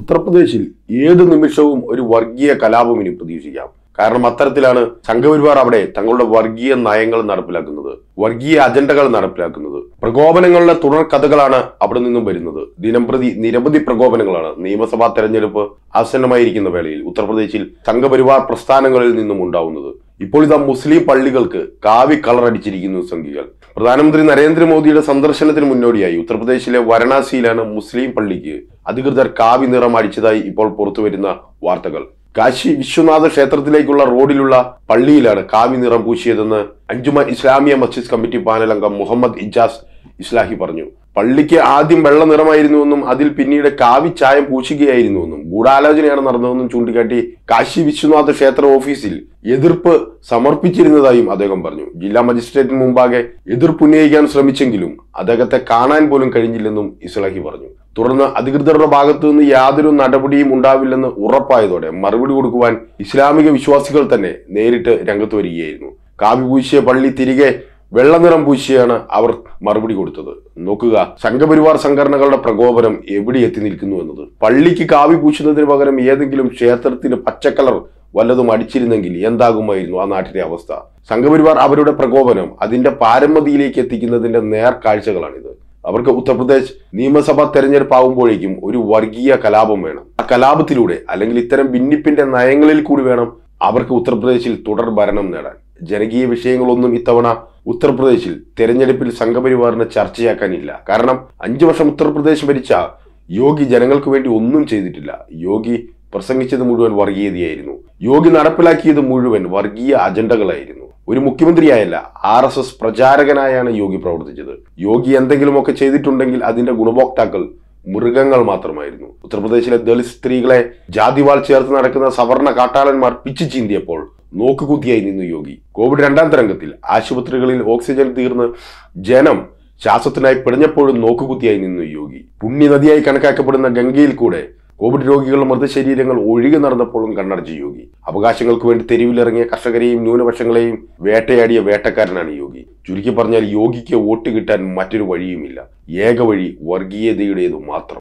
ഉത്തർപ്രദേശിൽ ഏത് നിമിഷവും ഒരു വർഗീയ കലാപം ഇനി പ്രതീക്ഷിക്കാം കാരണം അത്തരത്തിലാണ് സംഘപരിവാർ അവിടെ തങ്ങളുടെ വർഗീയ നയങ്ങൾ നടപ്പിലാക്കുന്നത് വർഗീയ അജണ്ടകൾ നടപ്പിലാക്കുന്നത് പ്രകോപനങ്ങളുടെ തുടർ കഥകളാണ് അവിടെ നിന്നും വരുന്നത് ദിനംപ്രതി നിരവധി പ്രകോപനങ്ങളാണ് നിയമസഭാ തെരഞ്ഞെടുപ്പ് ആസന്നമായിരിക്കുന്ന വേളയിൽ ഉത്തർപ്രദേശിൽ സംഘപരിവാർ പ്രസ്ഥാനങ്ങളിൽ നിന്നും ഉണ്ടാവുന്നത് ഇപ്പോൾ ഇതാ മുസ്ലിം പള്ളികൾക്ക് കാവി കളർ അടിച്ചിരിക്കുന്നു സംഘികൾ പ്രധാനമന്ത്രി നരേന്ദ്രമോദിയുടെ സന്ദർശനത്തിന് മുന്നോടിയായി ഉത്തർപ്രദേശിലെ വാരണാസിയിലാണ് മുസ്ലിം പള്ളിക്ക് അധികൃതർ കാവി നിറം അടിച്ചതായി ഇപ്പോൾ പുറത്തുവരുന്ന വാർത്തകൾ കാശി വിശ്വനാഥ ക്ഷേത്രത്തിലേക്കുള്ള റോഡിലുള്ള പള്ളിയിലാണ് കാവി നിറം പൂശിയതെന്ന് അഞ്ചുമ ഇസ്ലാമിയ മസ്ജിദ് കമ്മിറ്റി പാനൽ അംഗം മുഹമ്മദ് ഇജാസ് ഇസ്ലാഹി പറഞ്ഞു പള്ളിക്ക് ആദ്യം വെള്ള നിറമായിരുന്നുവെന്നും അതിൽ പിന്നീട് കാവി ചായം പൂശുകയായിരുന്നുവെന്നും ഗൂഢാലോചനയാണ് നടന്നതെന്നും ചൂണ്ടിക്കാട്ടി കാശി വിശ്വനാഥ ക്ഷേത്ര ഓഫീസിൽ എതിർപ്പ് സമർപ്പിച്ചിരുന്നതായും അദ്ദേഹം പറഞ്ഞു ജില്ലാ മജിസ്ട്രേറ്റിന് മുമ്പാകെ എതിർപ്പുന്നയിക്കാൻ ശ്രമിച്ചെങ്കിലും അദ്ദേഹത്തെ കാണാൻ പോലും കഴിഞ്ഞില്ലെന്നും ഇസ്ലാഹി പറഞ്ഞു തുടർന്ന് അധികൃതരുടെ ഭാഗത്തു നിന്ന് യാതൊരു നടപടിയും ഉണ്ടാവില്ലെന്ന് ഉറപ്പായതോടെ മറുപടി കൊടുക്കുവാൻ ഇസ്ലാമിക വിശ്വാസികൾ തന്നെ നേരിട്ട് രംഗത്ത് വരികയായിരുന്നു കാവി പൂശിയ പള്ളി തിരികെ വെള്ളനിറം പൂശിയാണ് അവർ മറുപടി കൊടുത്തത് നോക്കുക സംഘപരിവാർ സംഘടനകളുടെ പ്രകോപനം എവിടെ എത്തി നിൽക്കുന്നു എന്നത് പള്ളിക്ക് കാവി പൂശുന്നതിന് പകരം ഏതെങ്കിലും ക്ഷേത്രത്തിന് പച്ചക്കളർ വല്ലതും അടിച്ചിരുന്നെങ്കിൽ എന്താകുമായിരുന്നു ആ നാട്ടിലെ അവസ്ഥ സംഘപരിവാർ അവരുടെ പ്രകോപനം അതിന്റെ പാരമതിയിലേക്ക് എത്തിക്കുന്നതിന്റെ നേർക്കാഴ്ചകളാണിത് അവർക്ക് ഉത്തർപ്രദേശ് നിയമസഭാ തെരഞ്ഞെടുപ്പ് ആകുമ്പോഴേക്കും ഒരു വർഗീയ കലാപം വേണം ആ കലാപത്തിലൂടെ അല്ലെങ്കിൽ ഇത്തരം ഭിന്നിപ്പിന്റെ നയങ്ങളിൽ കൂടി വേണം അവർക്ക് ഉത്തർപ്രദേശിൽ തുടർ ഭരണം നേടാൻ ജനകീയ വിഷയങ്ങളൊന്നും ഇത്തവണ ഉത്തർപ്രദേശിൽ തെരഞ്ഞെടുപ്പിൽ സംഘപരിവാറിന് ചർച്ചയാക്കാനില്ല കാരണം അഞ്ചു വർഷം ഉത്തർപ്രദേശ് ഭരിച്ച യോഗി ജനങ്ങൾക്ക് വേണ്ടി ഒന്നും ചെയ്തിട്ടില്ല യോഗി പ്രസംഗിച്ചത് മുഴുവൻ വർഗീയതയായിരുന്നു യോഗി നടപ്പിലാക്കിയത് മുഴുവൻ വർഗീയ അജണ്ടകളായിരുന്നു ഒരു മുഖ്യമന്ത്രിയായല്ല ആർ എസ് എസ് പ്രചാരകനായാണ് യോഗി പ്രവർത്തിച്ചത് യോഗി എന്തെങ്കിലുമൊക്കെ ചെയ്തിട്ടുണ്ടെങ്കിൽ അതിന്റെ ഗുണഭോക്താക്കൾ മൃഗങ്ങൾ മാത്രമായിരുന്നു ഉത്തർപ്രദേശിലെ ദളിത് സ്ത്രീകളെ ജാതിവാൾ ചേർത്ത് നടക്കുന്ന സവർണ കാട്ടാളന്മാർ പിച്ചു ചീന്തിയപ്പോൾ നോക്കുകുത്തിയായി നിന്നു യോഗി കോവിഡ് രണ്ടാം തരംഗത്തിൽ ആശുപത്രികളിൽ ഓക്സിജൻ തീർന്ന് ജനം ശ്വാസത്തിനായി പിടഞ്ഞപ്പോഴും നോക്കുകുത്തിയായി നിന്നു യോഗി പുണ്യനദിയായി കണക്കാക്കപ്പെടുന്ന ഗംഗയിൽ കൂടെ കോവിഡ് രോഗികളുടെ മൃതശരീരങ്ങൾ ഒഴുകി നടന്നപ്പോഴും കണ്ണടച്ചു യോഗി അവകാശങ്ങൾക്ക് വേണ്ടി തെരുവിലിറങ്ങിയ കർഷകരെയും ന്യൂനപക്ഷങ്ങളെയും വേട്ടയാടിയ വേട്ടക്കാരനാണ് യോഗി ചുരുക്കി പറഞ്ഞാൽ യോഗിക്ക് വോട്ട് കിട്ടാൻ മറ്റൊരു വഴിയുമില്ല ഏക വഴി വർഗീയതയുടേതു മാത്രം